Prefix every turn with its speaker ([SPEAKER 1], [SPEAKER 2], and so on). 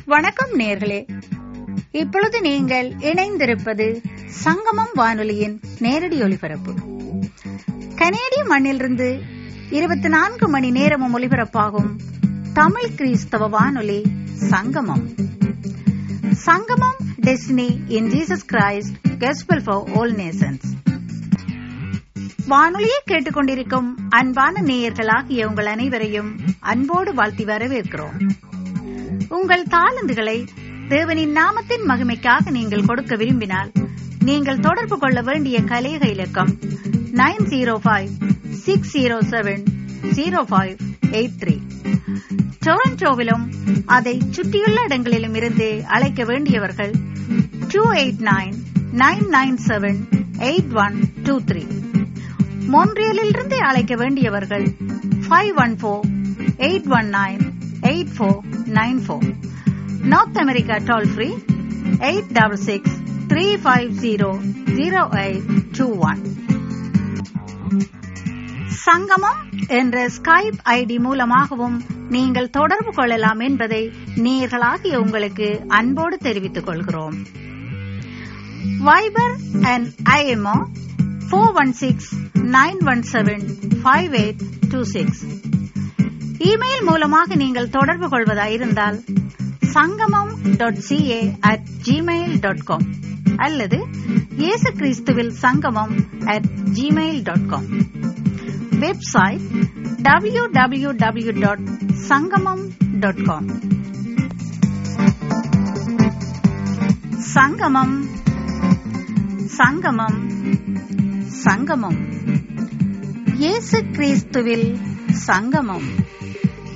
[SPEAKER 1] வணக்கம் நேர்களே இப்பொழுது நீங்கள் இணைந்திருப்பது சங்கமம் வானொலியின் நேரடி ஒலிபரப்பு கனேடிய மண்ணிலிருந்து இருபத்தி நான்கு மணி நேரமும் ஒலிபரப்பாகும் தமிழ் கிறிஸ்தவ வானொலி Sangamam Sangamam destiny in Jesus Christ gospel for all nations வானொலியை கேட்டுக்கொண்டிருக்கும் அன்பான நேயர்களாகிய உங்கள் அனைவரையும் அன்போடு வாழ்த்தி வரவேற்கிறோம் உங்கள் தாளந்துகளை தேவனின் நாமத்தின் மகிமைக்காக நீங்கள் கொடுக்க விரும்பினால் நீங்கள் தொடர்பு கொள்ள வேண்டிய கலேக இலக்கம் nine zero five six zero seven zero five eight three டொரண்டோவிலும் அதை சுற்றியுள்ள இடங்களிலும் இருந்து அழைக்க வேண்டியவர்கள் two eight nine nine nine seven eight one two three மோன்ட்ரியலிலிருந்து அழைக்க வேண்டியவர்கள் five one four eight one nine eight four nine four North America toll free eight double six three five zero zero eight two one Sangamam என்ற Skype ID மூலமாகவும் நீங்கள் தொடர்பு கொள்ளலாம் என்பதை நேர்களாகிய உங்களுக்கு அன்போடு தெரிவித்துக் கொள்கிறோம் Viber and IMO four one six nine one seven five eight two six email மூலமாக நீங்கள் தொடர்பு கொள்வதாயிருந்தால் Sangamam dot CA at Gmail dot com அல்லது இயேசு கிறிஸ்துவில் Sangamam at Gmail dot com website W W W dot Sangamam dot com Sangamam Sangamam சங்கமம் இயேசு கிறிஸ்துவில் சங்கமம்